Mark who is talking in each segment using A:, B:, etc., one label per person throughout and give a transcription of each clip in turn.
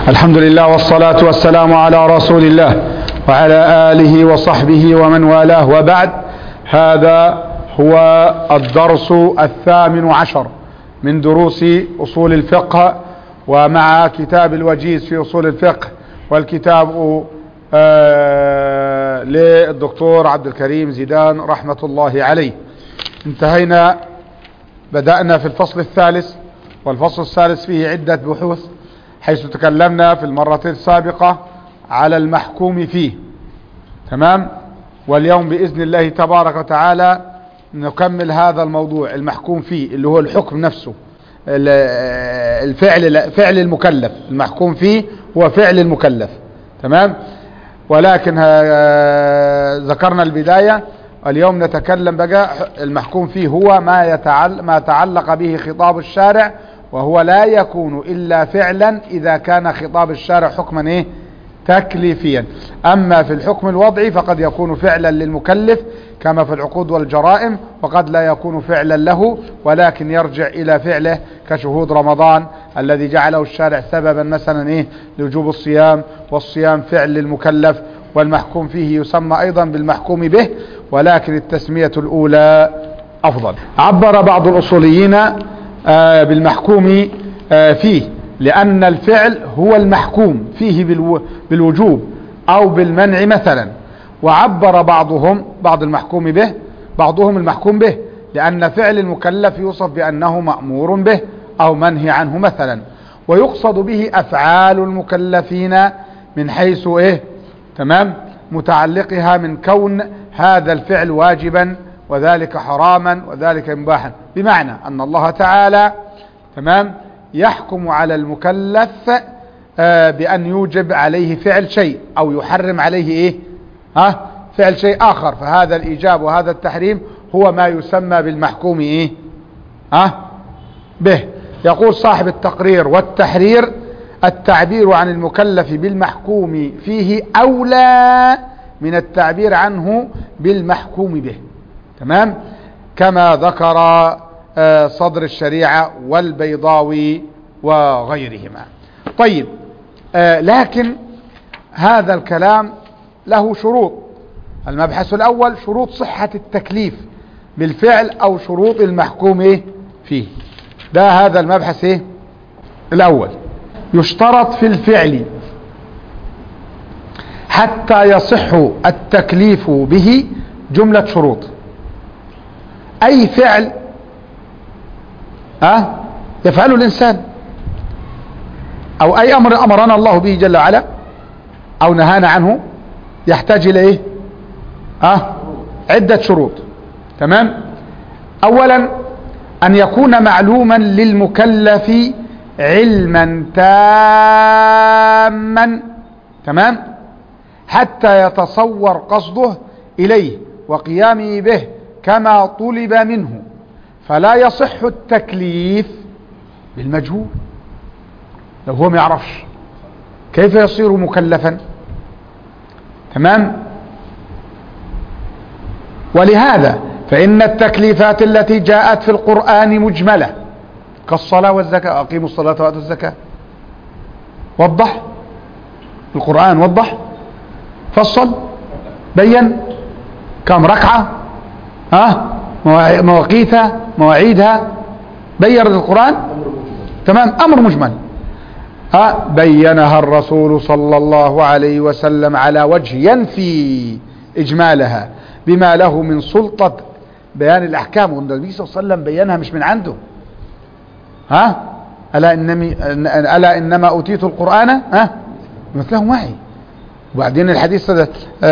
A: الحمد لله والصلاة والسلام على رسول الله وعلى آله وصحبه ومن والاه وبعد هذا هو الدرس الثامن عشر من دروس أصول الفقه ومع كتاب الوجيز في أصول الفقه والكتاب آه للدكتور عبد الكريم زيدان رحمة الله عليه انتهينا بدأنا في الفصل الثالث والفصل الثالث فيه عدة بحوث حيث تكلمنا في المرة السابقة على المحكوم فيه تمام واليوم بإذن الله تبارك وتعالى نكمل هذا الموضوع المحكوم فيه اللي هو الحكم نفسه الفعل فعل المكلف المحكوم فيه هو فعل المكلف تمام ولكن ذكرنا البداية اليوم نتكلم بقى المحكوم فيه هو ما يتعلق ما تعلق به خطاب الشارع وهو لا يكون إلا فعلا إذا كان خطاب الشارع حكما إيه تكليفيا أما في الحكم الوضعي فقد يكون فعلا للمكلف كما في العقود والجرائم وقد لا يكون فعلا له ولكن يرجع إلى فعله كشهود رمضان الذي جعله الشارع سببا مثلا إيه لوجوب الصيام والصيام فعل للمكلف والمحكوم فيه يسمى أيضا بالمحكوم به ولكن التسمية الأولى أفضل عبر بعض الأصوليين بالمحكوم فيه لأن الفعل هو المحكوم فيه بالوجوب أو بالمنع مثلا وعبر بعضهم بعض المحكوم به بعضهم المحكوم به لأن فعل المكلف يوصف بأنه مأمور به أو منهي عنه مثلا ويقصد به أفعال المكلفين من حيث إيه تمام متعلقها من كون هذا الفعل واجبا وذلك حراما وذلك مباحا بمعنى أن الله تعالى تمام يحكم على المكلف آه بأن يوجب عليه فعل شيء أو يحرم عليه إيه ها فعل شيء آخر فهذا الإيجاب وهذا التحريم هو ما يسمى بالمحكوم إيه ها به يقول صاحب التقرير والتحرير التعبير عن المكلف بالمحكوم فيه أولى من التعبير عنه بالمحكوم به تمام كما ذكر صدر الشريعة والبيضاوي وغيرهما طيب لكن هذا الكلام له شروط المبحث الأول شروط صحة التكليف بالفعل أو شروط المحكوم فيه ده هذا المبحث إيه؟ الأول يشترط في الفعل حتى يصح التكليف به جملة شروط أي فعل أه يفعله الإنسان أو أي أمر أمرنا الله به جل وعلا أو نهانا عنه يحتاج إلى إيه أه عدة شروط تمام أولا أن يكون معلوما للمكلف علما تاما تمام حتى يتصور قصده إليه وقيامه به كما طلب منه فلا يصح التكليف بالمجهول لو هو ما يعرفش كيف يصير مكلفا تمام ولهذا فإن التكليفات التي جاءت في القرآن مجملة كالصلاة والزكاة أقيموا الصلاة وآتوا الزكاة وضح القرآن وضح فصل بين كم ركعة ها مواقيتها مواعيدها بين القرآن تمام أمر مجمل ها بينها الرسول صلى الله عليه وسلم على وجه ينفي إجمالها بما له من سلطة بيان الأحكام والنبي صلى الله عليه وسلم بينها مش من عنده ها ألا, إنمي ألا إنما أوتيت القرآن ها مثله معي وبعدين الحديث لا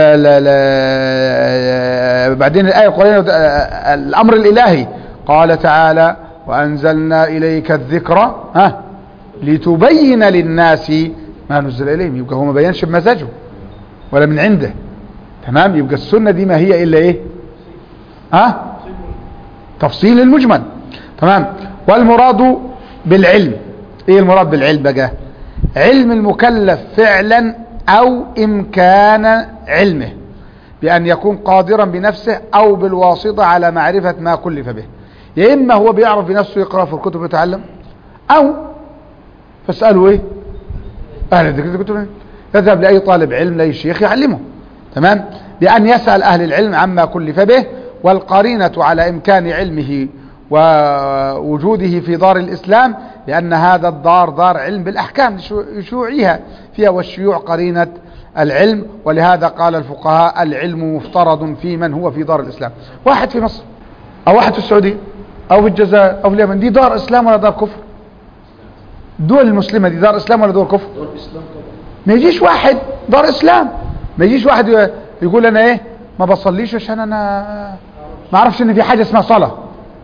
A: لا بعدين الآية القرآنية الأمر الإلهي قال تعالى وأنزلنا إليك الذكر ها لتبين للناس ما نزل إليهم يبقى هو ما بينش بمزاجه ولا من عنده تمام يبقى السنة دي ما هي إلا إيه ها تفصيل المجمل تمام والمراد بالعلم ايه المراد بالعلم بقى علم المكلف فعلا او امكان علمه بان يكون قادرا بنفسه او بالواسطة على معرفة ما كلف به يا اما هو بيعرف بنفسه يقرأ في الكتب ويتعلم او فاسألوا ايه اهل الذكر كتب يذهب لاي طالب علم لاي شيخ يعلمه تمام بان يسال اهل العلم عما كلف به والقرينه على امكان علمه ووجوده في دار الاسلام لان هذا الدار دار علم بالاحكام لشيوعها فيها والشيوع قرينه العلم ولهذا قال الفقهاء العلم مفترض في من هو في دار الاسلام واحد في مصر او واحد في السعوديه او في الجزائر او في اليمن دي دار اسلام ولا دار كفر الدول المسلمه دي دار اسلام ولا دار كفر
B: دور الاسلام طبعا
A: ما يجيش واحد دار اسلام ما يجيش واحد يقول انا ايه ما بصليش عشان انا ما اعرفش ان في حاجه اسمها صلاه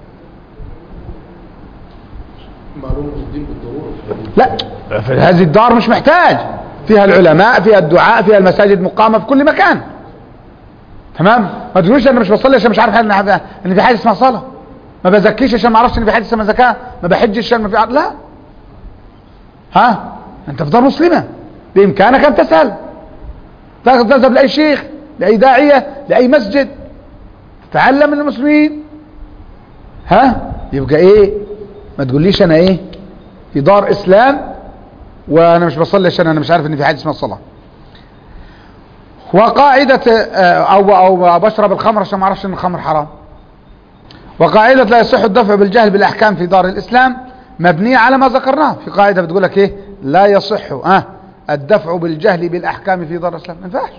B: معلومة الدين بالضرورة
A: لا في هذه الدار مش محتاج فيها العلماء فيها الدعاء فيها المساجد مقامه في كل مكان تمام ما تقولوش انا مش بصلي عشان مش عارف ان ان في حاجه اسمها صلاه ما بزكيش عشان ما اعرفش ان في حاجه اسمها زكاه ما بحجش عشان ما في عرف. لا ها انت في دار مسلمه بامكانك ان تسال تذهب لاي شيخ لاي داعيه لاي مسجد تتعلم من المسلمين ها يبقى ايه ما تقوليش انا ايه في دار اسلام وانا مش بصلي عشان انا مش عارف ان في حاجه اسمها الصلاه وقاعدة آه، او او بشرب الخمر عشان ما اعرفش ان الخمر حرام وقاعدة لا يصح الدفع بالجهل بالاحكام في دار الاسلام مبنية على ما ذكرناه في قاعدة بتقول لك ايه لا يصح اه الدفع بالجهل بالاحكام في دار الاسلام ما ينفعش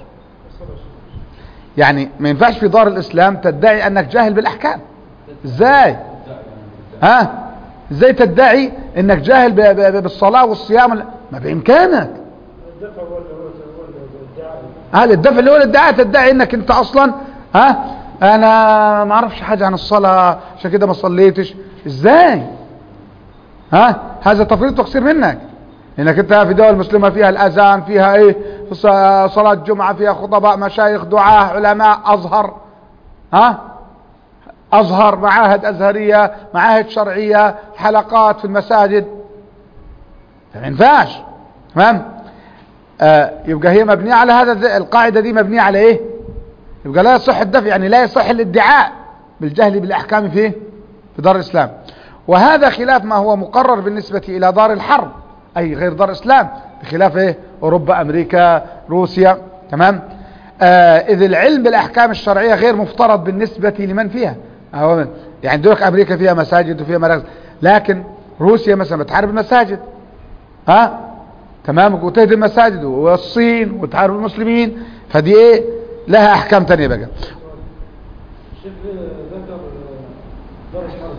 A: يعني ما ينفعش في دار الاسلام تدعي انك جاهل بالاحكام ازاي ها ازاي تدعي انك جاهل ب- ب- ب- بالصلاة والصيام ما بامكانك
C: الدفع هو اللي هو هو الادعاء
A: هل الدفع اللي هو الادعاء تدعي انك انت اصلا ها انا ما اعرفش حاجة عن الصلاة عشان كده ما صليتش ازاي ها هذا تفريط تقصير منك انك انت في دول مسلمة فيها الاذان فيها ايه ص- صلاة جمعة فيها خطباء مشايخ دعاة علماء ازهر ها ازهر معاهد ازهرية معاهد شرعية حلقات في المساجد فما ينفعش تمام آه يبقى هي مبنية على هذا الذ- القاعدة دي مبنية على ايه يبقى لا يصح الدفع يعني لا يصح الادعاء بالجهل بالاحكام في في دار الاسلام وهذا خلاف ما هو مقرر بالنسبة الى دار الحرب اي غير دار الاسلام بخلاف ايه اوروبا امريكا روسيا تمام آه اذ العلم بالاحكام الشرعية غير مفترض بالنسبة لمن فيها أهو يعني دولك امريكا فيها مساجد وفيها مراكز لكن روسيا مثلا بتحارب المساجد ها تمام وتهدم المساجد والصين وتحارب المسلمين فدي ايه لها احكام تانية بقى
C: الشيخ ذكر دار الحرب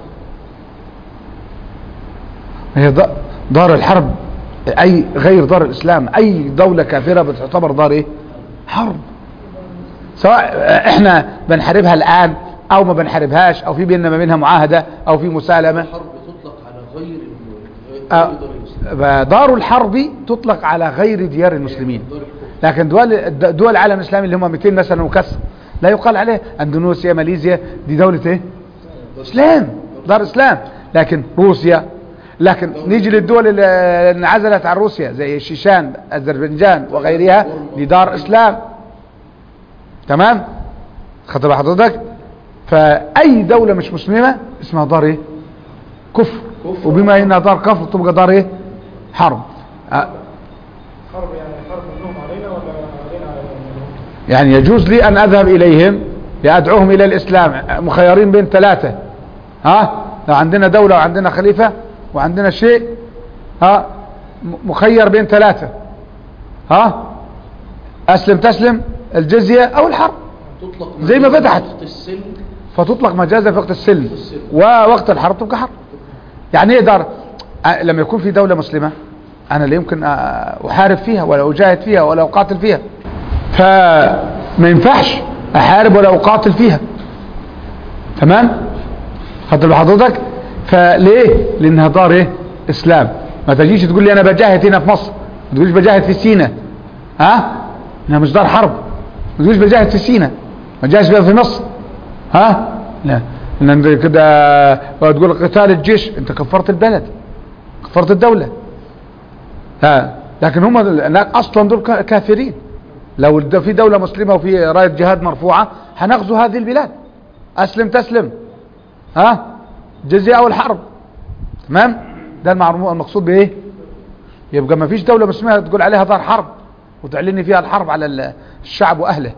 A: هي د- دار الحرب اي غير دار الاسلام اي دولة كافرة بتعتبر دار ايه حرب سواء احنا بنحاربها الان او ما بنحاربهاش او في بيننا ما بينها معاهدة او في مسالمة
B: الحرب تطلق على غير الم-
A: آه،
B: غير دار الاسلام
A: دار الحرب تطلق على غير ديار المسلمين
B: دار الكفر
A: لكن دول دول العالم الاسلامي اللي هم 200 مثلا وكسر لا يقال عليه اندونيسيا ماليزيا دي دولة ايه اسلام دار اسلام لكن روسيا لكن نيجي للدول اللي انعزلت عن روسيا زي الشيشان اذربيجان وغيرها دي دار اسلام تمام خدت بال حضرتك فاي دولة مش مسلمة اسمها دار ايه كفر
B: كفر.
A: وبما انها دار كفر تبقى دار ايه حرب أه
C: حرب يعني حرب منهم علينا ولا علينا عليهم
A: يعني يجوز لي أن أذهب إليهم لأدعوهم إلى الإسلام مخيرين بين ثلاثة ها لو عندنا دولة وعندنا خليفة وعندنا شيء ها م- مخير بين ثلاثة ها أسلم تسلم الجزية أو الحرب
B: تطلق
A: زي ما فتحت.
B: وقت السلم
A: فتطلق مجازا في وقت السلم
B: السلم.
A: ووقت الحرب تبقى حرب يعني ايه دار أ- لما يكون في دولة مسلمة انا لا يمكن أ- احارب فيها ولا اجاهد فيها ولا اقاتل فيها فما ينفعش احارب ولا اقاتل فيها تمام خدت بال حضرتك فليه لانها دار ايه اسلام ما تجيش تقول لي انا بجاهد هنا في مصر ما تقوليش بجاهد في سينا ها انها مش دار حرب ما تقوليش بجاهد في سينا ما تجاهدش بقى في مصر ها لا لان كده تقول قتال الجيش انت كفرت البلد كفرت الدولة ها لكن هم هناك اصلا دول كا- كافرين لو الد- في دولة مسلمة وفي راية جهاد مرفوعة هنغزو هذه البلاد اسلم تسلم ها جزية او الحرب تمام ده المعلوم- المقصود بايه يبقى ما فيش دولة مسلمة تقول عليها دار حرب وتعلني فيها الحرب على ال- الشعب وأهله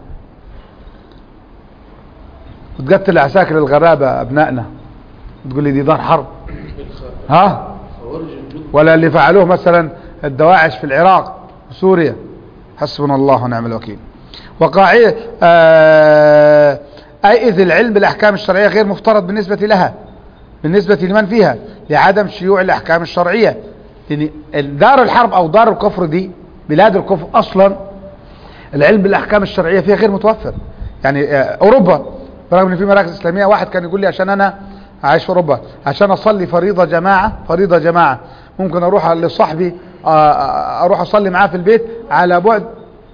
A: وتقتل عساكر الغرابة أبنائنا تقول لي دي دار حرب
B: الخ-
A: ها
B: خوارج الجند
A: ولا اللي فعلوه مثلا الدواعش في العراق وسوريا حسبنا الله ونعم الوكيل وقاعدة آه أي إذ العلم بالأحكام الشرعية غير مفترض بالنسبة لها بالنسبة لمن فيها لعدم شيوع الأحكام الشرعية لأن دار الحرب أو دار الكفر دي بلاد الكفر أصلا العلم بالأحكام الشرعية فيها غير متوفر يعني آه، أوروبا برغم أن في مراكز إسلامية واحد كان يقول لي عشان أنا عايش في أوروبا عشان أصلي فريضة جماعة فريضة جماعة ممكن أروح لصاحبي آه، آه، أروح أصلي معاه في البيت على بعد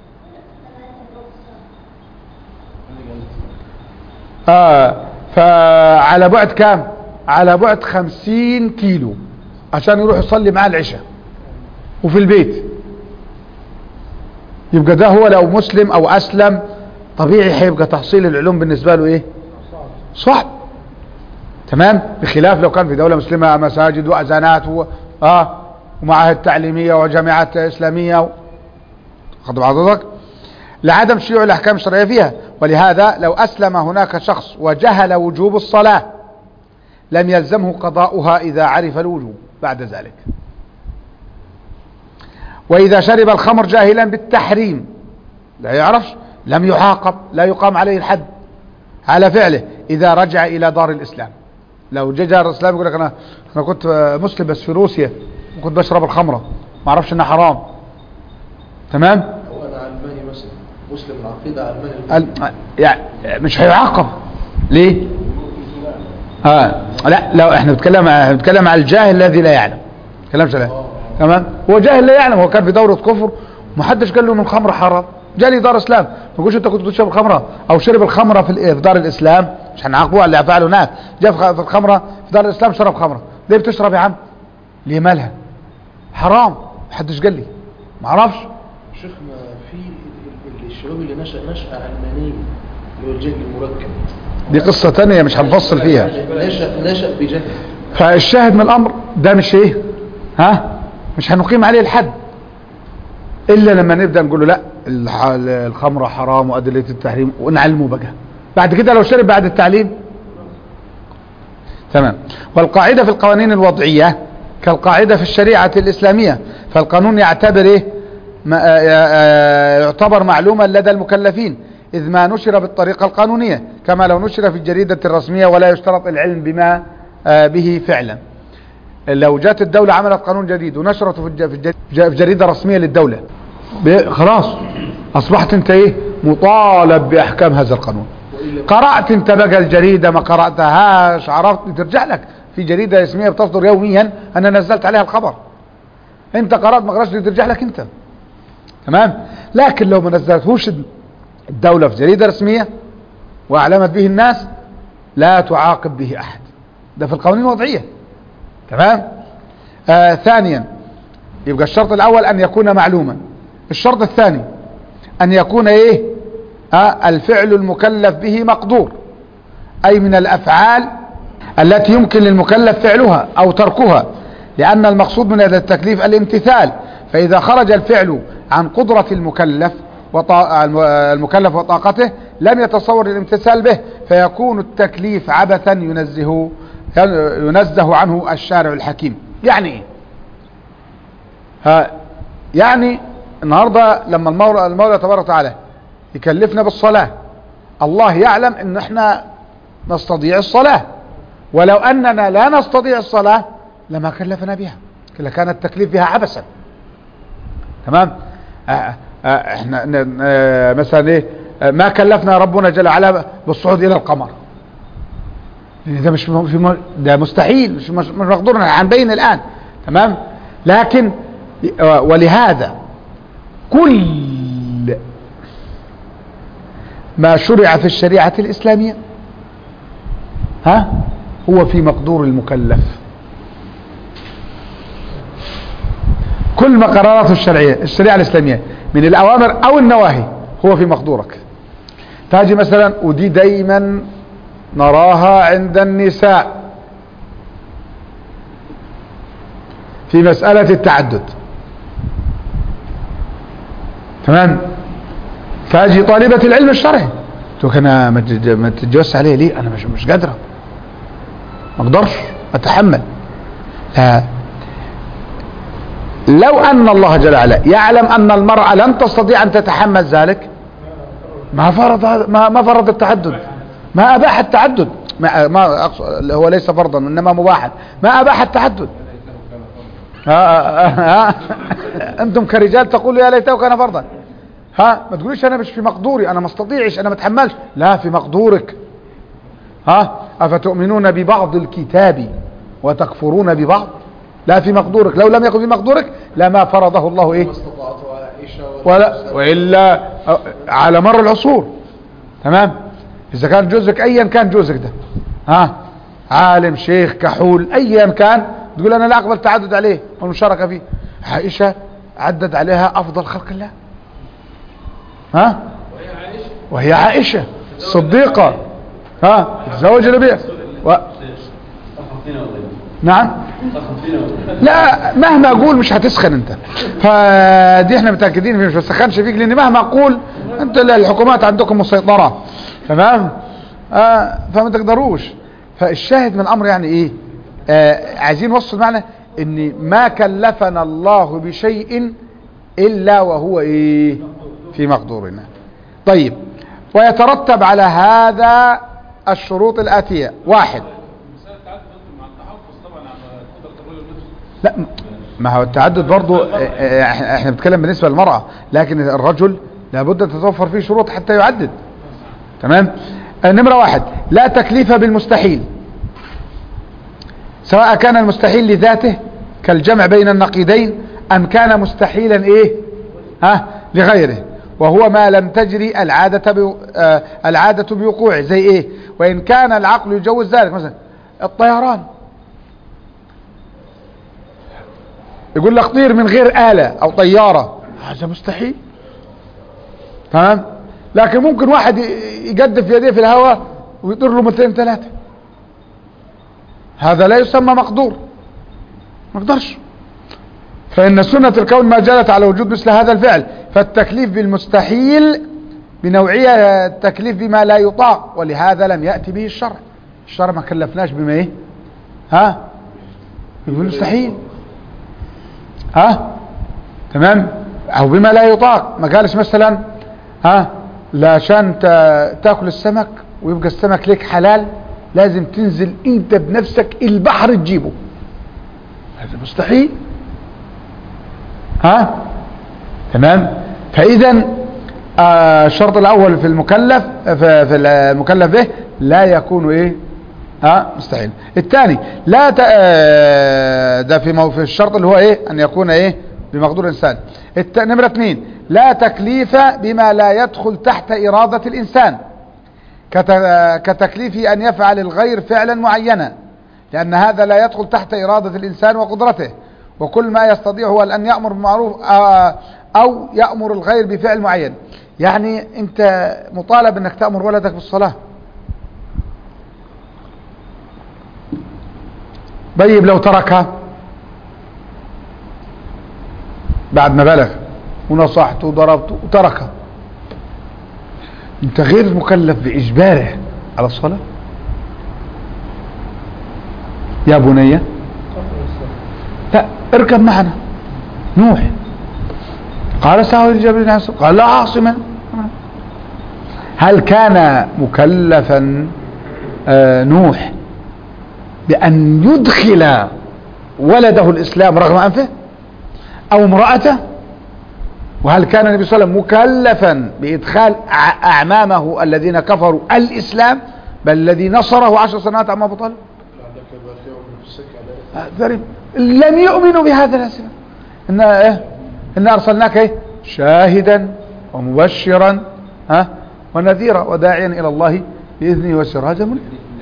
A: آه فعلى بعد كام على بعد خمسين كيلو عشان يروح يصلي معاه العشاء وفي البيت يبقى ده هو لو مسلم او اسلم طبيعي هيبقى تحصيل العلوم بالنسبة له ايه صعب تمام بخلاف لو كان في دولة مسلمة مساجد واذانات و... اه ومعاهد تعليمية وجامعات اسلامية و... خد حضرتك لعدم شيوع الاحكام الشرعية فيها ولهذا لو اسلم هناك شخص وجهل وجوب الصلاة لم يلزمه قضاؤها اذا عرف الوجوب بعد ذلك واذا شرب الخمر جاهلا بالتحريم لا يعرفش لم يعاقب لا يقام عليه الحد على فعله اذا رجع الى دار الاسلام لو جاء دار الاسلام يقول لك انا انا كنت مسلم بس في روسيا وكنت بشرب الخمره ما اعرفش انها حرام تمام
B: او انا علماني مثلا مسلم العقيده علماني
A: ال- يعني مش هيعاقب ليه اه لا لو احنا بنتكلم بنتكلم على الجاهل الذي لا يعلم كلام سلام تمام هو جاهل لا يعلم هو كان في دورة كفر ومحدش قال له ان الخمر حرام جالي دار اسلام ما تقولش انت كنت بتشرب الخمره او شرب الخمره في الإيه؟ في دار الاسلام مش هنعاقبه على اللي فعله هناك جاء في خ- في الخمره في دار الاسلام شرب خمره ليه بتشرب يا عم ليه مالها حرام محدش قال لي ما اعرفش
B: شيخنا في ال- ال- الشباب اللي نشأ نشأة علمانية اللي هو الجهل المركب
A: دي قصة تانية مش هنفصل فيها
B: نشأ نشأ بجهل
A: فالشاهد من الامر ده مش ايه ها مش هنقيم عليه الحد الا لما نبدا نقول له لا الح- الخمره حرام وادله التحريم ونعلمه بقى بعد كده لو شرب بعد التعليم تمام والقاعده في القوانين الوضعيه كالقاعده في الشريعه الاسلاميه فالقانون يعتبر ايه ما آه، آه، يعتبر معلوما لدى المكلفين إذ ما نشر بالطريقة القانونية كما لو نشر في الجريدة الرسمية ولا يشترط العلم بما آه، به فعلا لو جات الدولة عملت قانون جديد ونشرته في الج- في الج- في جريدة رسمية للدولة ب- خلاص أصبحت أنت إيه مطالب بأحكام هذا القانون قرأت أنت بقى الجريدة ما قرأتهاش عرفت ترجع لك في جريدة اسمية بتصدر يوميا أنا نزلت عليها الخبر أنت قرأت ما قرأتش ترجع لك أنت تمام لكن لو ما نزلتهوش الدولة في جريدة رسمية وأعلمت به الناس لا تعاقب به أحد ده في القوانين الوضعية تمام آه ثانيا يبقى الشرط الأول أن يكون معلوما الشرط الثاني أن يكون إيه آه الفعل المكلف به مقدور أي من الأفعال التي يمكن للمكلف فعلها أو تركها لأن المقصود من هذا التكليف الامتثال فإذا خرج الفعل عن قدرة المكلف وطا... الم- المكلف وطاقته لم يتصور الامتثال به فيكون التكليف عبثا ينزه ينزه عنه الشارع الحكيم يعني ايه ها يعني النهاردة لما المولى, المولى تبارك وتعالى يكلفنا بالصلاة الله يعلم ان احنا نستطيع الصلاة ولو اننا لا نستطيع الصلاة لما كلفنا بها لكان التكليف بها عبثا تمام آه آه احنا ن- آه مثلا ايه آه ما كلفنا ربنا جل وعلا بالصعود الى القمر لان ده مش م- في م- ده مستحيل مش مش مش مقدور هنبين الان تمام لكن آه، ولهذا كل ما شرع في الشريعة الإسلامية ها هو في مقدور المكلف كل ما قراراته الشرعية الشريعة الإسلامية من الأوامر أو النواهي هو في مقدورك تاجي مثلا ودي دايما نراها عند النساء في مسألة التعدد تمام فاجي طالبة العلم الشرعي تقول لك انا ما تج- ما تتجوزش عليه ليه انا مش مش قادرة ما اقدرش اتحمل لا لو ان الله جل وعلا يعلم ان المرأة لن تستطيع ان تتحمل ذلك ما فرض هذا- ما ما فرض التعدد ما اباح التعدد ما ما أقصد هو ليس فرضا انما مباحا ما اباح التعدد ها ها ها انتم كرجال تقولوا يا ليته كان فرضا ها ما تقوليش انا مش في مقدوري انا ما استطيعش انا ما اتحملش لا في مقدورك ها افتؤمنون ببعض الكتاب وتكفرون ببعض لا في مقدورك لو لم يكن في مقدورك لما فرضه الله ايه
B: ما استطاعت عائشة
A: ولا والا على مر العصور تمام اذا كان جوزك ايا كان جوزك ده ها عالم شيخ كحول ايا كان تقول انا لا اقبل تعدد عليه والمشاركه فيه عائشه عدد عليها افضل خلق الله ها وهي عائشه صديقه ها تزوج النبي و... نعم لا مهما اقول مش هتسخن انت فدي احنا متاكدين فيه مش بسخنش فيك لان مهما اقول انت الحكومات عندكم مسيطره تمام آه فما تقدروش فالشاهد من الامر يعني ايه آه عايزين نوصل معنى ان ما كلفنا الله بشيء الا وهو ايه في مقدورنا طيب ويترتب على هذا الشروط الاتيه واحد لا ما هو التعدد برضو آه، آه، احنا احنا بنتكلم بالنسبة للمرأة لكن الرجل لابد ان تتوفر فيه شروط حتى يعدد تمام آه، نمرة واحد لا تكليف بالمستحيل سواء كان المستحيل لذاته كالجمع بين النقيضين ام كان مستحيلا ايه ها لغيره وهو ما لم تجري العادة بو آه العادة بوقوعه زي ايه وان كان العقل يجوز ذلك مثلا الطيران يقول لك طير من غير آلة او طيارة هذا مستحيل تمام لكن ممكن واحد ي- يقدف يديه في الهواء ويطير له مترين ثلاثة هذا لا يسمى مقدور ما يقدرش فإن سنة الكون ما جالت على وجود مثل هذا الفعل فالتكليف بالمستحيل بنوعية التكليف بما لا يطاق ولهذا لم يأتي به الشرع الشرع ما كلفناش بما ايه ها يقول مستحيل ها تمام او بما لا يطاق ما قالش مثلا ها لا عشان تا- تاكل السمك ويبقى السمك ليك حلال لازم تنزل انت بنفسك البحر تجيبه هذا مستحيل ها تمام فاذا آه، الشرط الاول في المكلف في في المكلف به لا يكون ايه ها مستحيل الثاني لا ت... آه، ده في مو... في الشرط اللي هو ايه ان يكون ايه بمقدور الانسان الت... نمرة اثنين لا تكليف بما لا يدخل تحت ارادة الانسان كت... آه، كتكليف ان يفعل الغير فعلا معينا لان هذا لا يدخل تحت ارادة الانسان وقدرته وكل ما يستطيع هو ان يأمر بالمعروف آه، او يأمر الغير بفعل معين يعني انت مطالب انك تأمر ولدك بالصلاة طيب لو تركها بعد ما بلغ ونصحته وضربته وتركها انت غير مكلف باجباره على الصلاة يا بني لا اركب معنا نوح قال ساوي الجبل عاصم قال لا عاصما هل كان مكلفا آه نوح بأن يدخل ولده الإسلام رغم أنفه أو امرأته وهل كان النبي صلى الله عليه وسلم مكلفا بإدخال أع- أعمامه الذين كفروا الإسلام بل الذي نصره عشر سنوات عما أبو طالب
B: لعلك باخع نفسك على
A: آه، غريب لم يؤمنوا بهذا الأسلام إن إيه إن أرسلناك إيه شاهدا ومبشرا ها ونذيرا وداعيا إلى الله بإذنه وسراجا منيرا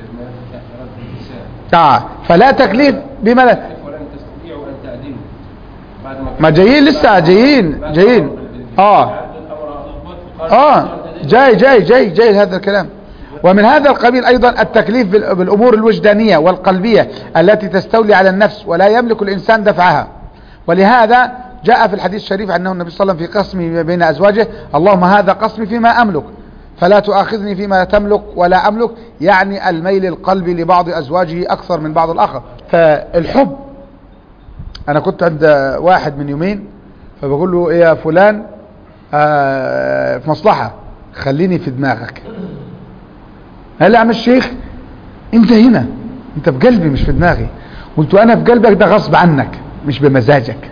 A: آه فلا تكليف بما لا
D: ولن تستطيعوا ان تعدلوا بعد ما
A: ما جايين لسه جايين جايين اه اه جاي جاي جاي جاي هذا الكلام ومن هذا القبيل ايضا التكليف بال- بالامور الوجدانية والقلبية التي تستولي على النفس ولا يملك الانسان دفعها ولهذا جاء في الحديث الشريف أنه النبي صلى الله عليه وسلم في قسمه بين أزواجه اللهم هذا قسمي فيما أملك فلا تؤاخذني فيما تملك ولا أملك يعني الميل القلبي لبعض أزواجه أكثر من بعض الآخر فالحب أنا كنت عند واحد من يومين فبقول له إيه يا فلان آه في مصلحة خليني في دماغك قال لي يا عم الشيخ انت هنا انت في قلبي مش في دماغي قلت له انا في قلبك ده غصب عنك مش بمزاجك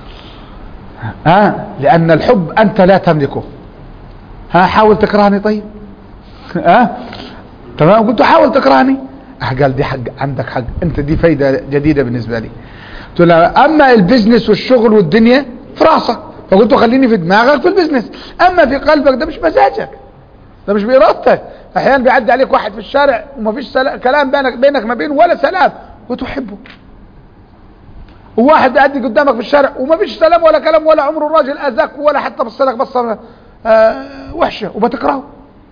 A: ها لان الحب انت لا تملكه ها حاول تكرهني طيب ها تمام قلت له حاول تكرهني اه قال دي حق عندك حق انت دي فايدة جديدة بالنسبة لي قلت له اما البزنس والشغل والدنيا في راسك فقلت له خليني في دماغك في البزنس اما في قلبك ده مش مزاجك ده مش بإرادتك احيانا بيعدي عليك واحد في الشارع ومفيش سلا... كلام بينك بينك ما بينه ولا سلام وتحبه وواحد بيعدي قدامك في الشارع ومفيش سلام ولا كلام ولا عمره الراجل اذاك ولا حتى بص لك بصه آه وحشه وبتكرهه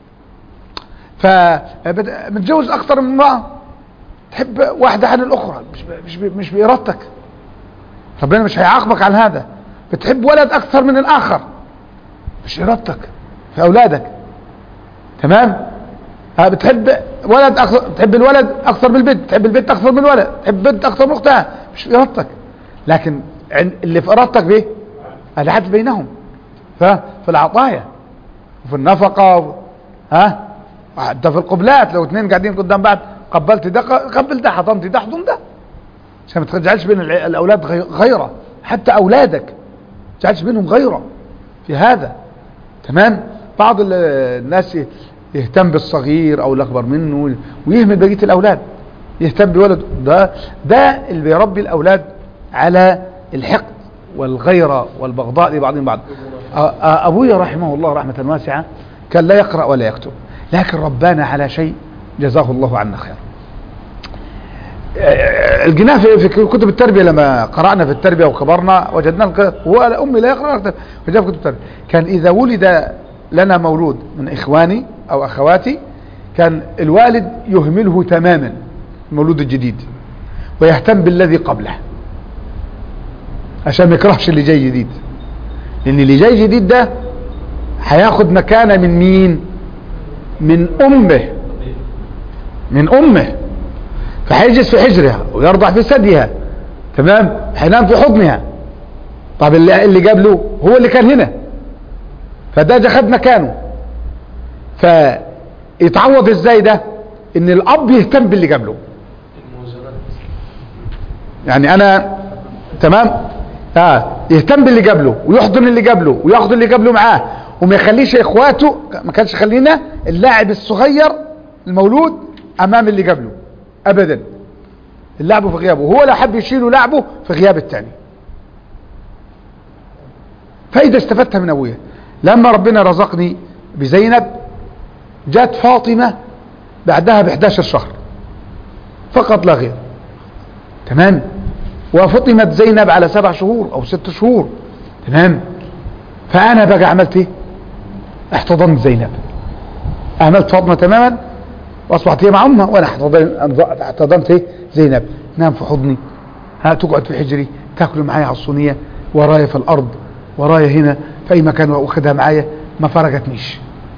A: فمتجوز اكثر من امراه تحب واحده عن الاخرى مش ب... مش ب... مش بارادتك ربنا مش هيعاقبك على هذا بتحب ولد اكثر من الاخر مش ارادتك في اولادك تمام ها بتحب ولد أكثر بتحب الولد اكثر من البنت بتحب البنت اكثر من الولد بتحب البنت اكثر من اختها مش في ارادتك لكن عن- اللي في ارادتك بايه العدل بينهم ففي العطايا وفي النفقه و... ها حتى في القبلات لو اثنين قاعدين قدام بعض قبلت ده قبل ده حضنت ده حضن ده عشان ما تجعلش بين الع- الاولاد غي- غيره حتى اولادك ما تجعلش بينهم غيره في هذا تمام بعض ال- الناس يهتم بالصغير او الاكبر منه ويهمل بقيه الاولاد يهتم بولده ده ده اللي بيربي الاولاد على الحقد والغيره والبغضاء لبعضهم بعض أ- أ- ابويا رحمه الله رحمه واسعه كان لا يقرا ولا يكتب لكن ربانا على شيء جزاه الله عنا خير الجناه في في كتب التربيه لما قرانا في التربيه وكبرنا وجدنا الك- هو امي لا يقرا ولا يكتب فجاء في كتب التربيه كان اذا ولد لنا مولود من اخواني او اخواتي كان الوالد يهمله تماما المولود الجديد ويهتم بالذي قبله عشان ما يكرهش اللي جاي جديد لان اللي جاي جديد ده هياخد مكانه من مين من امه من امه فهيجلس في حجرها ويرضع في ثديها تمام هينام في حضنها طب اللي, اللي قبله هو اللي كان هنا فده جا خد مكانه فيتعوض ازاي ده ان الاب يهتم باللي قبله
B: الموازنات
A: يعني انا تمام اه يهتم باللي قبله ويحضن اللي قبله وياخد اللي قبله معاه وما يخليش اخواته ما كانش خلينا اللاعب الصغير المولود امام اللي قبله ابدا اللعبه في غيابه وهو لو حب يشيله لعبه في غياب الثاني فاذا استفدتها من ابويا لما ربنا رزقني بزينب جات فاطمه بعدها ب 11 شهر فقط لا غير تمام وفطمت زينب على سبع شهور او ست شهور تمام فانا بقى عملت ايه احتضنت زينب اهملت فاطمه تماما واصبحت هي مع امها وانا احتضن- احتضنت ايه زينب نام في حضني ها تقعد في حجري تاكل معايا على الصينيه ورايا في الارض ورايا هنا في اي مكان واخدها معايا ما فرقتنيش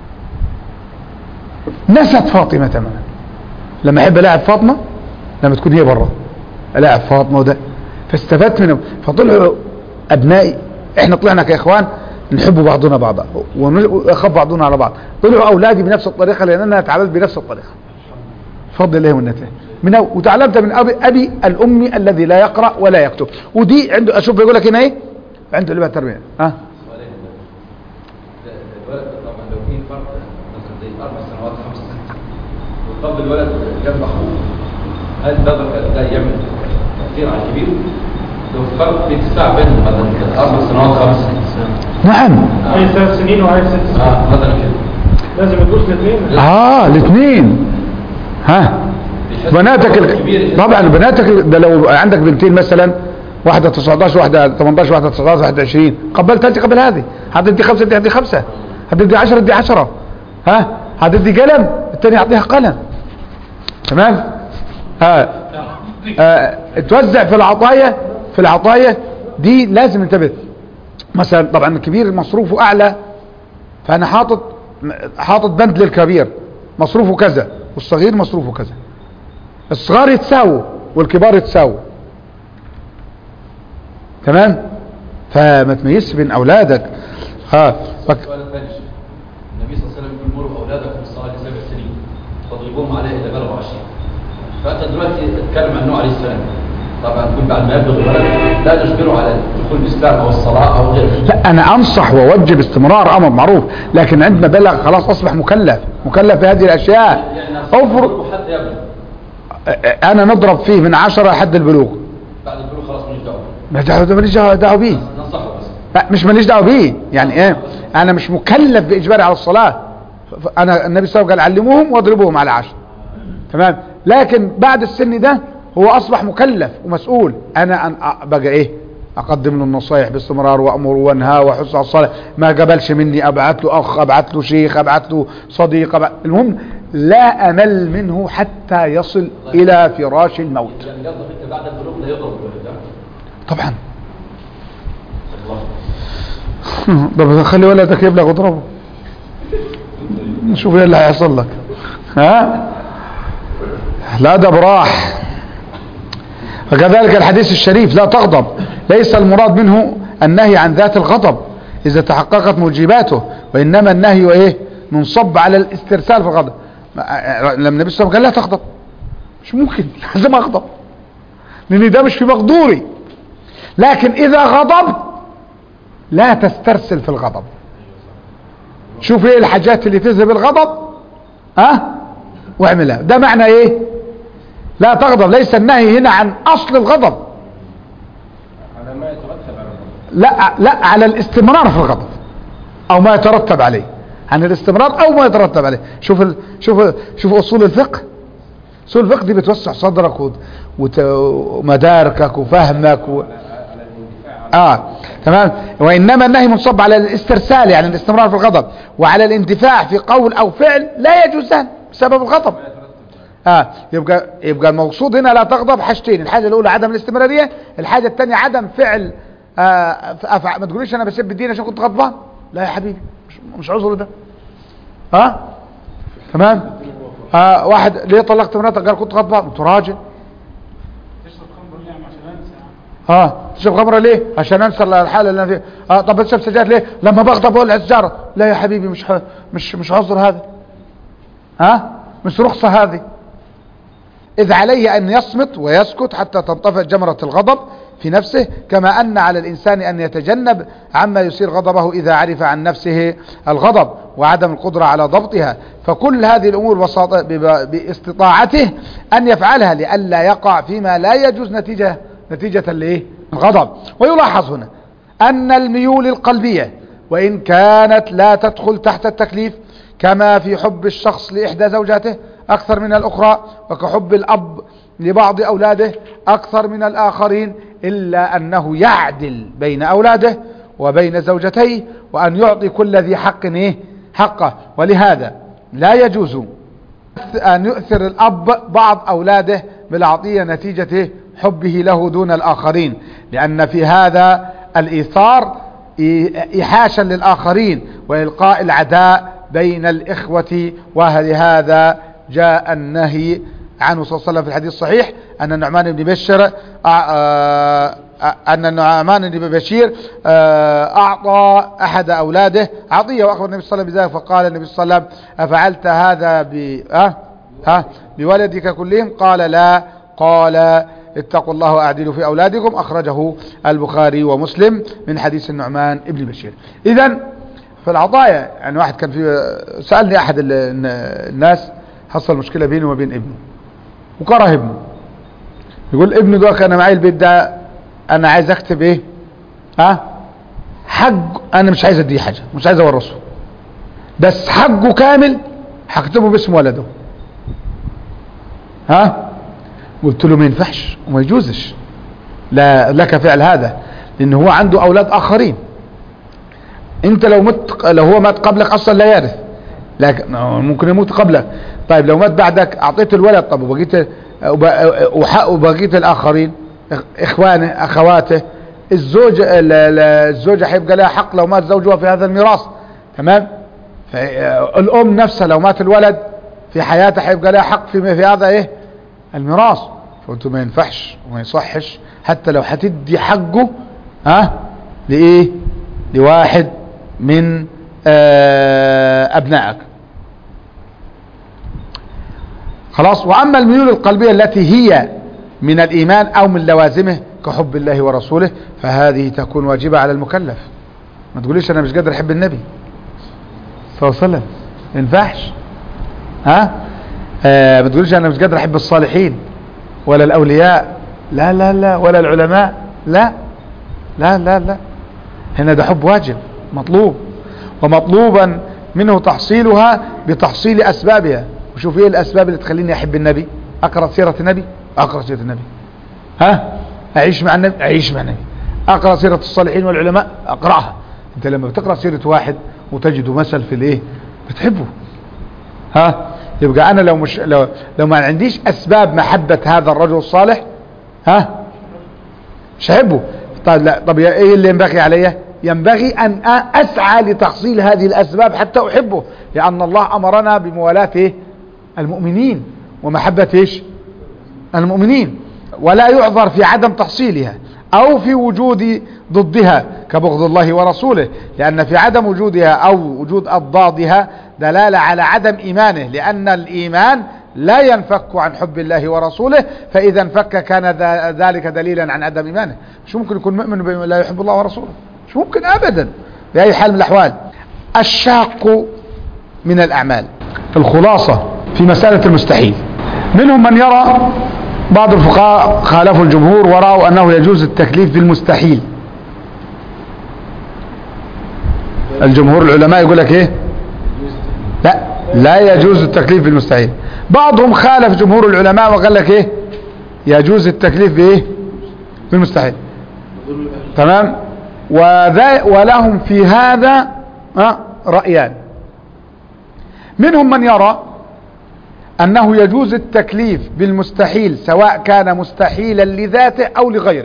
A: نست فاطمه تماما لما احب العب فاطمه لما تكون هي بره العب فاطمه وده فاستفدت منهم فطلعوا ابنائي احنا طلعنا كاخوان نحب بعضنا بعضا ون- ونخاف بعضنا على بعض طلعوا اولادي بنفس الطريقه لان انا اتعاملت بنفس الطريقه فضل الله والنتائج من أو- وتعلمت من ابي ابي الامي الذي لا يقرا ولا يكتب ودي عنده اشوف بيقول لك هنا ايه عنده اللي بقى تربيه ها
D: سؤالين ده- ده الولد طبعا لو في فرق مثلا زي اربع سنوات خمس سنوات وطب الولد جنب اخوه هل ده ده يعمل تاثير على الكبير؟ لو فرق في اتساع بينهم مثلا اربع سنوات خمس سنوات
A: نعم
C: عايز ثلاث سنين وعايز ست سنين
D: اه مثلا كده
C: لازم يدوس الاثنين
A: اه الاثنين ها بناتك ال... طبعا بناتك ال- ده لو عندك بنتين مثلا واحدة 19 واحدة 18 واحدة 19 واحدة 20 قبلت انت قبل هذه هتدي خمسة دي هتدي خمسة هتدي 10 دي 10 ها هتدي قلم الثاني يعطيها قلم تمام ها آه. توزع في العطايا في العطايا دي لازم انتبه مثلا طبعا الكبير مصروفه اعلى فانا حاطط حاطط بند للكبير مصروفه كذا والصغير مصروفه كذا الصغار يتساووا والكبار يتساووا تمام فما تميزش بين اولادك ها فك...
D: السؤال الثاني شيخ. النبي صلى الله عليه وسلم يقول مروا اولادكم بالصلاه لسبع سنين فاضربوهم عليه اذا بلغوا عشرين فانت دلوقتي تتكلم عن نوح عليه السلام طبعا يكون بعد ما يبلغ الولد لا نجبره على دخول الاسلام او الصلاه او غيره
A: لا انا انصح واوجه باستمرار امر معروف لكن عندما بلغ خلاص اصبح مكلف مكلف بهذه الاشياء
D: يعني
A: افرض
D: نضربه حتى يبلغ
A: انا نضرب فيه من عشرة لحد البلوغ
D: بعد البلوغ خلاص ماليش دعوه
A: ما دعوه ماليش دعوه دعوة بيه
D: ننصحه بس
A: لا مش ماليش دعوه بيه يعني ايه انا مش مكلف باجباري على الصلاه ف- ف- انا النبي صلى الله عليه وسلم قال علموهم واضربوهم على عشر تمام لكن بعد السن ده هو اصبح مكلف ومسؤول انا أن أ- بقى ايه اقدم له النصايح باستمرار وامر وانهى واحث على الصلاه ما قبلش مني ابعت له اخ ابعت له شيخ ابعت له صديق أبعت المهم لا امل منه حتى يصل الى فراش الموت
D: يعني قصدك انت بعد البلوغ لا يضرب الولد ها؟
A: طبعا
D: الله
A: طب خلي ولدك يبلغ واضربه نشوف ايه اللي هيحصل لك ها لا ده براح وكذلك الحديث الشريف لا تغضب ليس المراد منه النهي عن ذات الغضب اذا تحققت موجباته وانما النهي ايه منصب على الاسترسال في الغضب ما- لما النبي صلى الله عليه وسلم قال لا تغضب مش ممكن لازم اغضب لان ده مش في مقدوري لكن اذا غضبت لا تسترسل في الغضب شوف ايه الحاجات اللي تذهب الغضب ها أه؟ واعملها ده معنى ايه لا تغضب ليس النهي هنا عن اصل الغضب
C: على ما يترتب على الغضب
A: لا لا على الاستمرار في الغضب او ما يترتب عليه عن الاستمرار او ما يترتب عليه شوف ال... شوف شوف اصول الفقه اصول الفقه دي بتوسع صدرك وت... وت... ومداركك وفهمك و... اه تمام وانما النهي منصب على الاسترسال يعني الاستمرار في الغضب وعلى الاندفاع في قول او فعل لا يجوزان بسبب الغضب اه يبقى يبقى المقصود هنا لا تغضب حاجتين الحاجه الاولى عدم الاستمراريه الحاجه الثانيه عدم فعل آه أفع... ما تقوليش انا بسب الدين عشان كنت غضبان لا يا حبيبي مش, مش عذر ده ها آه؟ تمام آه واحد ليه طلقت مراتك قال كنت غضبان انت راجل
C: تشرب خمر ليه عشان انسى
A: اه تشرب خمره ليه عشان انسى الحاله اللي انا فيها اه طب بتشرب سجاير ليه لما بغضب اولع السجاره لا يا حبيبي مش ح... مش مش عذر هذا ها مش رخصه هذه اذ عليه ان يصمت ويسكت حتى تنطفئ جمره الغضب في نفسه كما ان على الانسان ان يتجنب عما يثير غضبه اذا عرف عن نفسه الغضب وعدم القدره على ضبطها فكل هذه الامور بساط- بب- باستطاعته ان يفعلها لئلا يقع فيما لا يجوز نتيجه نتيجه لايه الغضب ويلاحظ هنا ان الميول القلبيه وان كانت لا تدخل تحت التكليف كما في حب الشخص لإحدى زوجاته أكثر من الأخرى وكحب الأب لبعض أولاده أكثر من الآخرين إلا أنه يعدل بين أولاده وبين زوجتيه وأن يعطي كل ذي حق إيه؟ حقه ولهذا لا يجوز أن يؤثر الأب بعض أولاده بالعطية نتيجة إيه؟ حبه له دون الآخرين لأن في هذا الإيثار إيحاشا للآخرين وإلقاء العداء بين الإخوة ولهذا جاء النهي عنه صلى الله عليه وسلم في الحديث الصحيح أن النعمان بن بشر أع- آه، أن النعمان بن بشير آه، أعطى أحد أولاده عطية وأخبر النبي صلى الله عليه وسلم بذلك فقال النبي صلى الله عليه وسلم أفعلت هذا ب أه؟ أه؟ بولدك كلهم قال لا قال اتقوا الله واعدلوا في أولادكم أخرجه البخاري ومسلم من حديث النعمان بن بشير إذا في العطايا يعني واحد كان في سألني أحد ال- الناس حصل مشكلة بينه وبين ابنه وكره ابنه يقول ابنه ده انا معايا البيت ده انا عايز اكتب ايه ها حق انا مش عايز اديه حاجه مش عايز اورثه بس حقه كامل هكتبه باسم ولده ها قلت له ما ينفعش وما يجوزش لا لك فعل هذا لان هو عنده اولاد اخرين انت لو مت لو هو مات قبلك اصلا لا يرث لكن ممكن يموت قبلك طيب لو مات بعدك اعطيت الولد طب وبقيت وب- وحق وبقيت الاخرين إخ- اخوانه اخواته الزوج ال- ال- الزوجة هيبقى لها حق لو مات زوجها في هذا الميراث تمام الام نفسها لو مات الولد في حياته هيبقى لها حق في في هذا ايه الميراث فقلت ما ينفعش وما يصحش حتى لو هتدي حقه ها لايه لواحد من آه ابنائك خلاص واما الميول القلبية التي هي من الايمان او من لوازمه كحب الله ورسوله فهذه تكون واجبة على المكلف ما تقوليش انا مش قادر احب النبي صلى الله عليه وسلم ما ينفعش ها آه ما تقوليش انا مش قادر احب الصالحين ولا الاولياء لا لا لا ولا العلماء لا لا لا لا هنا ده حب واجب مطلوب ومطلوبا منه تحصيلها بتحصيل اسبابها وشوف ايه الاسباب اللي تخليني احب النبي اقرا سيره النبي اقرا سيره النبي ها اعيش مع النبي اعيش مع النبي اقرا سيره الصالحين والعلماء اقراها انت لما بتقرا سيره واحد وتجده مثل في الايه بتحبه ها يبقى انا لو مش لو, لو ما عنديش اسباب محبه هذا الرجل الصالح ها مش هحبه طيب لا طب يا- ايه اللي ينبغي علي ينبغي ان أ- اسعى لتحصيل هذه الاسباب حتى احبه لان الله امرنا بموالاة إيه؟ المؤمنين ومحبة ايش المؤمنين ولا يعذر في عدم تحصيلها او في وجود ضدها كبغض الله ورسوله لان في عدم وجودها او وجود اضدادها دلالة على عدم ايمانه لان الايمان لا ينفك عن حب الله ورسوله فاذا انفك كان ذا- ذلك دليلا عن عدم ايمانه مش ممكن يكون مؤمن بما لا يحب الله ورسوله مش ممكن ابدا باي حال من الاحوال الشاق من الاعمال الخلاصة في مسألة المستحيل منهم من يرى بعض الفقهاء خالفوا الجمهور ورأوا أنه يجوز التكليف بالمستحيل الجمهور العلماء يقول لك ايه لا لا يجوز التكليف بالمستحيل بعضهم خالف جمهور العلماء وقال لك ايه يجوز التكليف بايه بالمستحيل تمام وذا ولهم في هذا آه، رأيان منهم من يرى أنه يجوز التكليف بالمستحيل سواء كان مستحيلا لذاته أو لغيره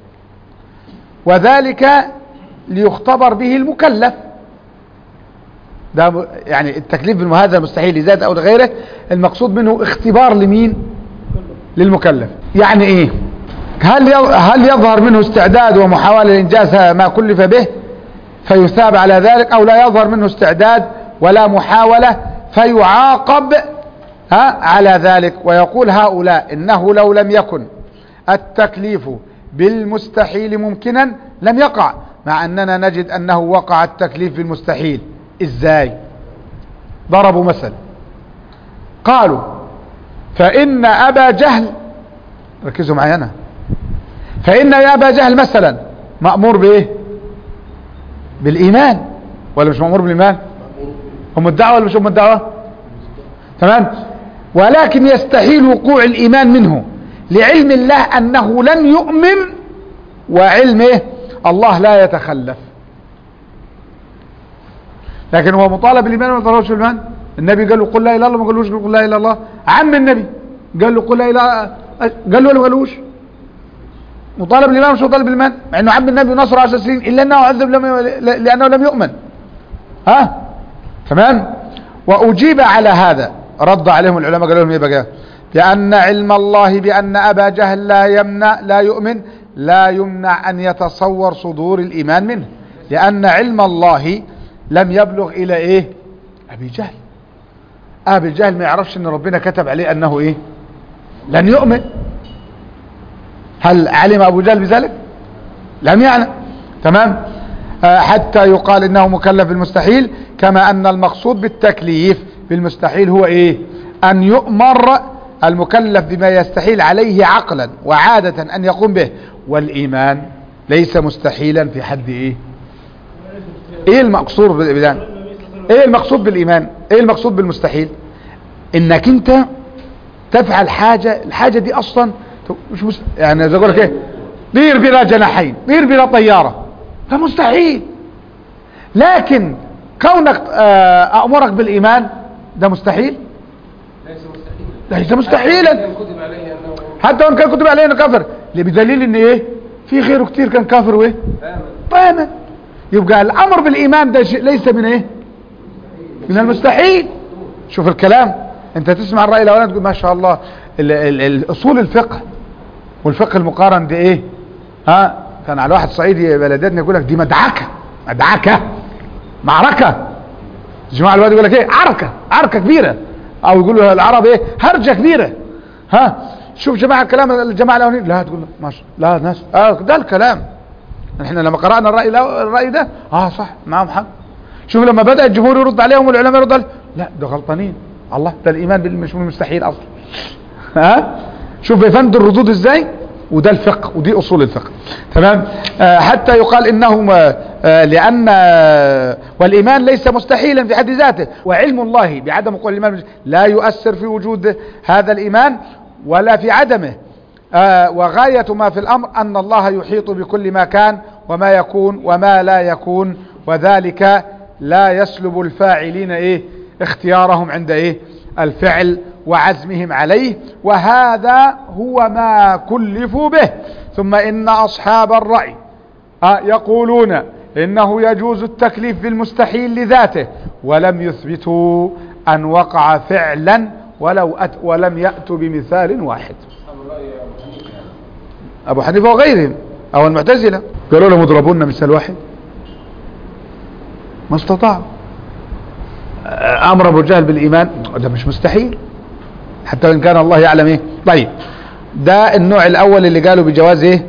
A: وذلك ليختبر به المكلف ده م- يعني التكليف بالم- هذا مستحيل لذاته أو لغيره المقصود منه اختبار لمين للمكلف يعني ايه هل يظ- هل يظهر منه استعداد ومحاولة لإنجاز ما كلف به فيثاب على ذلك أو لا يظهر منه استعداد ولا محاولة فيعاقب ها على ذلك ويقول هؤلاء إنه لو لم يكن التكليف بالمستحيل ممكنا لم يقع مع أننا نجد أنه وقع التكليف بالمستحيل إزاي ضربوا مثل قالوا فإن أبا جهل ركزوا معي أنا فإن يا أبا جهل مثلا مأمور بإيه بالإيمان ولا مش مأمور بالإيمان هم الدعوة ولا مش هم الدعوة تمام ولكن يستحيل وقوع الإيمان منه لعلم الله أنه لن يؤمن وعلمه الله لا يتخلف لكن هو مطالب بالإيمان ولا مطالبش بالإيمان النبي قال له قل لا إله إلا الله ما قالوش قل لا إله إلا الله عم النبي قال له قل لا إله قال له ولا ما قالوش مطالب بالإيمان مش مطالب بالإيمان مع أنه عم النبي نصر عشر سنين إلا أنه عذب لم لأنه لم يؤمن ها تمام وأجيب على هذا رد عليهم العلماء قالوا لهم ايه بقى لأن علم الله بأن أبا جهل لا يمنع لا يؤمن لا يمنع أن يتصور صدور الإيمان منه لأن علم الله لم يبلغ إلى إيه أبي جهل أبي جهل ما يعرفش أن ربنا كتب عليه أنه إيه لن يؤمن هل علم أبو جهل بذلك لم يعلم تمام آه حتى يقال انه مكلف بالمستحيل كما ان المقصود بالتكليف بالمستحيل هو ايه ان يؤمر المكلف بما يستحيل عليه عقلا وعادة ان يقوم به والايمان ليس مستحيلا في حد ايه ايه المقصود بالإيمان ايه المقصود بالايمان ايه المقصود بالمستحيل انك انت تفعل حاجة الحاجة دي اصلا مش مست... يعني زي اقول لك ايه طير بلا جناحين طير بلا طيارة ده مستحيل لكن كونك آه، أأمرك بالإيمان ده مستحيل ليس مستحيلا
B: كتب عليه انه
A: حتى وان كان كتب عليه انه كفر ليه؟ بدليل ان ايه في غيره كتير كان كافر وايه فامن يبقى الامر بالايمان ده شيء ليس من ايه من المستحيل شوف الكلام انت تسمع الراي الاولاني تقول ما شاء الله ال- ال- ال- اصول الفقه والفقه المقارن دي ايه ها كان على واحد صعيدي بلدتنا يقول لك دي مدعكه مدعكه معركه الجماعه الواد يقول لك ايه عركه عركه كبيره او يقولوا العرب ايه هرجه كبيره ها شوف جماعه كلام الجماعه الاولين لا تقول ما شاء لا ناس اه ده الكلام احنا لما قرانا الراي الأو- الراي ده اه صح معاهم حق شوف لما بدا الجمهور يرد عليهم والعلماء يرد عليهم لا ده غلطانين الله ده الايمان بال- مش مستحيل اصلا ها شوف بيفند الردود ازاي وده الفقه ودي اصول الفقه تمام آه حتى يقال انه آه لان آه والايمان ليس مستحيلا في حد ذاته وعلم الله بعدم وقوع الايمان لا يؤثر في وجود هذا الايمان ولا في عدمه آه وغاية ما في الأمر أن الله يحيط بكل ما كان وما يكون وما لا يكون وذلك لا يسلب الفاعلين إيه اختيارهم عند إيه الفعل وعزمهم عليه وهذا هو ما كلفوا به ثم إن أصحاب الرأي آه يقولون إنه يجوز التكليف بالمستحيل لذاته ولم يثبتوا أن وقع فعلا ولو أت ولم يأتوا بمثال واحد أبو حنيفة وغيرهم أو المعتزلة قالوا لهم اضربوا لنا مثال واحد ما استطاعوا آه، أمر أبو جهل بالإيمان ده مش مستحيل حتى وإن كان الله يعلم إيه طيب ده النوع الأول اللي قالوا بجواز إيه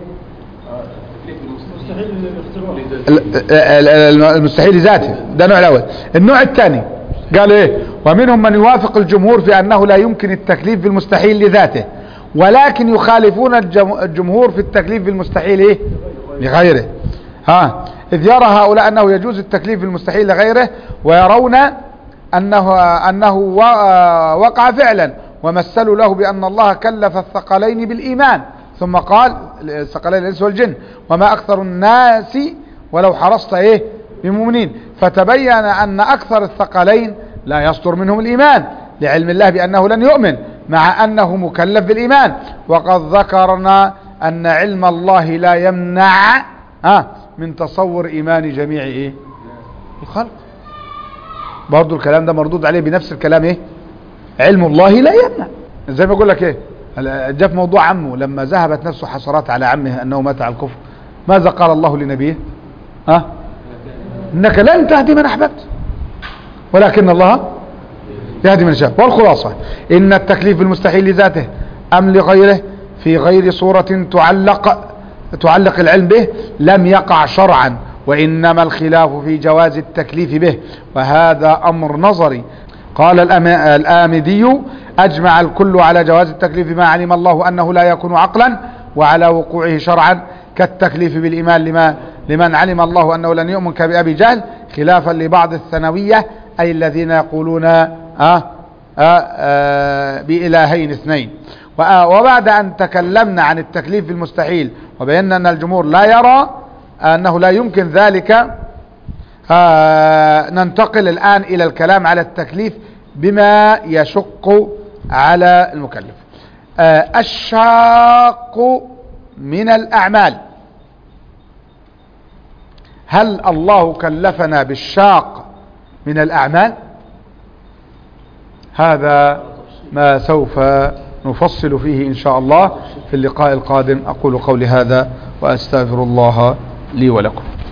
C: مستحيل الاختراع
A: ال- ال- ال- المستحيل ذاته ده النوع الاول النوع الثاني قال ايه ومنهم من يوافق الجمهور في انه لا يمكن التكليف بالمستحيل لذاته ولكن يخالفون الجم- الجمهور في التكليف بالمستحيل ايه لغيره ها اذ يرى هؤلاء انه يجوز التكليف بالمستحيل لغيره ويرون انه انه و- وقع فعلا ومثلوا له بان الله كلف الثقلين بالايمان ثم قال الثقلين الانس والجن وما اكثر الناس ولو حرصت ايه بمؤمنين فتبين ان اكثر الثقلين لا يصدر منهم الايمان لعلم الله بانه لن يؤمن مع انه مكلف بالايمان وقد ذكرنا ان علم الله لا يمنع ها من تصور ايمان جميع ايه الخلق برضو الكلام ده مردود عليه بنفس الكلام ايه علم الله لا يمنع زي ما اقول لك ايه هلا جاء في موضوع عمه لما ذهبت نفسه حسرات على عمه انه مات على الكفر ماذا قال الله لنبيه ها انك لن تهدي من احببت ولكن الله يهدي من شاء والخلاصة ان التكليف بالمستحيل لذاته ام لغيره في غير صورة تعلق تعلق العلم به لم يقع شرعا وانما الخلاف في جواز التكليف به وهذا امر نظري قال الأم- الآمدي أجمع الكل على جواز التكليف ما علم الله أنه لا يكون عقلا وعلى وقوعه شرعا كالتكليف بالإيمان لما لمن علم الله أنه لن يؤمن كبأبي جهل خلافا لبعض الثانوية أي الذين يقولون آه آه آه بإلهين اثنين وآه وبعد أن تكلمنا عن التكليف بالمستحيل وبينا أن الجمهور لا يرى أنه لا يمكن ذلك آه ننتقل الآن إلى الكلام على التكليف بما يشق على المكلف آه الشاق من الأعمال هل الله كلفنا بالشاق من الأعمال هذا ما سوف نفصل فيه إن شاء الله في اللقاء القادم أقول قولي هذا وأستغفر الله لي ولكم